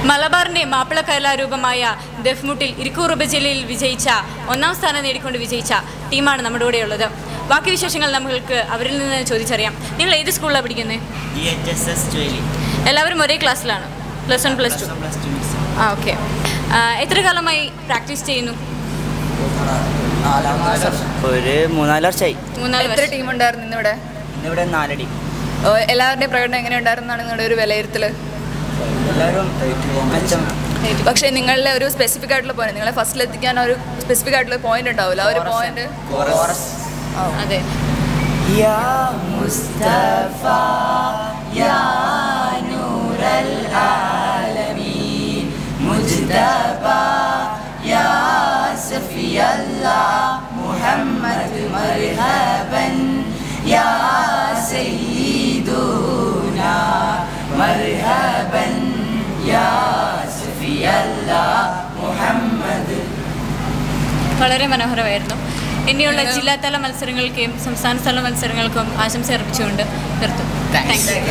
മലബാറിന്റെ മാപ്പിള കലാരൂപമായ ദഫ്മുട്ടിൽ ഇരിക്കൂർ ഉപജില്ലയിൽ വിജയിച്ച ഒന്നാം സ്ഥാനം നേടിക്കൊണ്ട് വിജയിച്ച ടീമാണ് നമ്മുടെ കൂടെ ഉള്ളത് ബാക്കി വിശേഷങ്ങൾ നമുക്ക് അവരിൽ നിന്ന് ചോദിച്ചറിയാം നിങ്ങൾ ഏത് സ്കൂളിലാണ് പഠിക്കുന്നത് ഡി എച്ച് എസ് എസ് ജോലി എല്ലാവരും ഒരേ ക്ലാസ്സിലാണ് plus one plus two plus two ആ ഓക്കെ എത്ര കാലമായി പ്രാക്ടീസ് ചെയ്യുന്നു ഒരു മൂന്നാല് വർഷമായി മൂന്നാല് എത്ര വർഷം ടീം ഉണ്ടായിരുന്നു ഇന്നിവിടെ ഇന്നിവിടെ നാലടി ഓ, എല്ലാവരുടെയും പ്രകടനം എങ്ങനെ ഉണ്ടായിരുന്നാണ് നിങ്ങളുടെ ഒരു വിലയിരുത്തൽ എല്ലാവരും മെച്ചം പക്ഷേ നിങ്ങളുടെ ഒരു സ്പെസിഫിക് ആയിട്ടുള്ള പോയിന്റ് നിങ്ങളെ ഫസ്റ്റിൽ എത്തിക്കാൻ ഒരു സ്പെസിഫിക് ആയിട്ടുള്ള പോയിന്റ് ഉണ്ടാവില്ല ആ ഒരു പോയിന്റ് അതെ യാ മുസ്തഫ യാ നൂറൽ ആലമീൻ മുജ്തബ യാ സഫിയല്ലാ മുഹമ്മദ് മർഹബൻ യാ സയ്യിദുനാ മർഹബൻ യാ സഫിയല്ലാ മുഹമ്മദ് വളരെ മനോഹരമായിരുന്നു ഇനിയുള്ള ജില്ലാതല മത്സരങ്ങൾക്കും സംസ്ഥാന തല മത്സരങ്ങൾക്കും ആശംസ അർപ്പിച്ചുകൊണ്ട് നിർത്തും താങ്ക്സ്